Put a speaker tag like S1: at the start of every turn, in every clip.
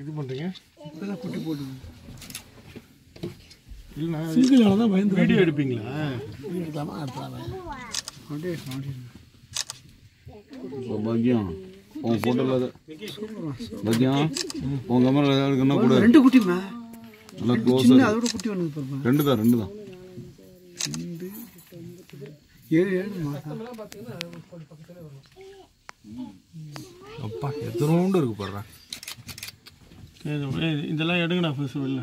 S1: இது பண்ணுறீங்க
S2: இப்போதான் குட்டி போட்டு
S1: இல்லைண்ணா
S2: சிங்கிளால தான் பயந்து
S1: வீடியோ எடுப்பீங்களா
S2: எடுக்கலாமா எடுக்கலாமா அப்படியே அப்படியே
S3: இப்போ பாக்கியம் உன் ஃபோட்டோவில் பாக்கியம் உன் கேமரா எடுக்கணும்னா கூட
S2: ரெண்டு குட்டிமா
S3: நல்லா க்ளோஸாக
S2: சின்ன அதோட குட்டி ஒன்று பாருப்பா
S3: ரெண்டு தான் ரெண்டு தான்
S2: ரெண்டு ஏழு ஏழு மாதம்
S4: அப்பா எத்தனோண்டு இருக்கு பாடுறேன்
S1: சரி, ஏய், இதெல்லாம் எடுங்கண்ணா ஃபர்ஸ்ட் வெளில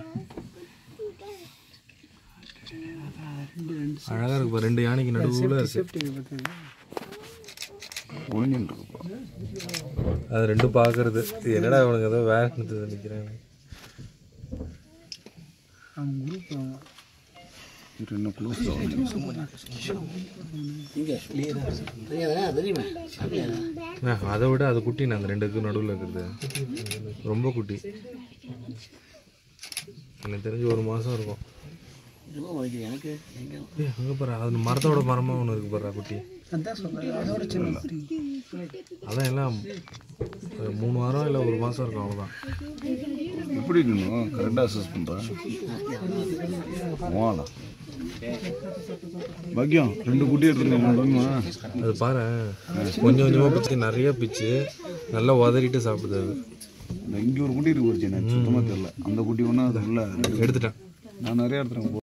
S4: அழகா இருக்கு பாரு, ரெண்டு யானைக்கு நடுவுல இருக்கு
S2: சேஃப்டி பார்த்தீங்கன்னா
S3: ஒழிஞ்சுட்டு இருக்குப்பா
S4: அது ரெண்டும் பார்க்கறது இது என்னடா இவனுக்கு ஏதோ வேற நிற்கிறேன்
S2: அவங்க குரூப்
S3: இது இன்னும் க்ளோஸ்
S4: அதை விட அது குட்டி நான் அந்த ரெண்டுக்கு நடுவில் இருக்கிறது ரொம்ப குட்டி எனக்கு தெரிஞ்சு ஒரு மாதம் இருக்கும்
S2: எனக்கு
S4: ஏய், அங்க பாரு அது மரத்தோட மரமா ஒன்று இருக்கு பாரு குட்டி
S2: அதான் சொல்கிறேன் அதோட சின்ன குட்டி
S4: அதான் எல்லாம் ஒரு மூணு வாரம் இல்லை ஒரு மாதம் இருக்கும் அவ்வளோதான்
S3: எப்படி இருக்கணும் கரெக்டாக அசஸ் பண்ணுறேன் வாடா பாக்கியம் ரெண்டு குட்டி எடுத்துருக்கேன்
S4: அது பாரு கொஞ்சம் கொஞ்சமாக பிச்சு நிறைய பிச்சு நல்லா உதறிட்டு சாப்பிடுது அது
S3: இங்கே ஒரு குட்டி இருக்கு ஒரு சின்ன சுத்தமாக தெரியல அந்த குட்டி ஒன்றும் அது உள்ள
S4: எடுத்துட்டேன்
S3: நான் நிறைய எடுத்துருக்கேன்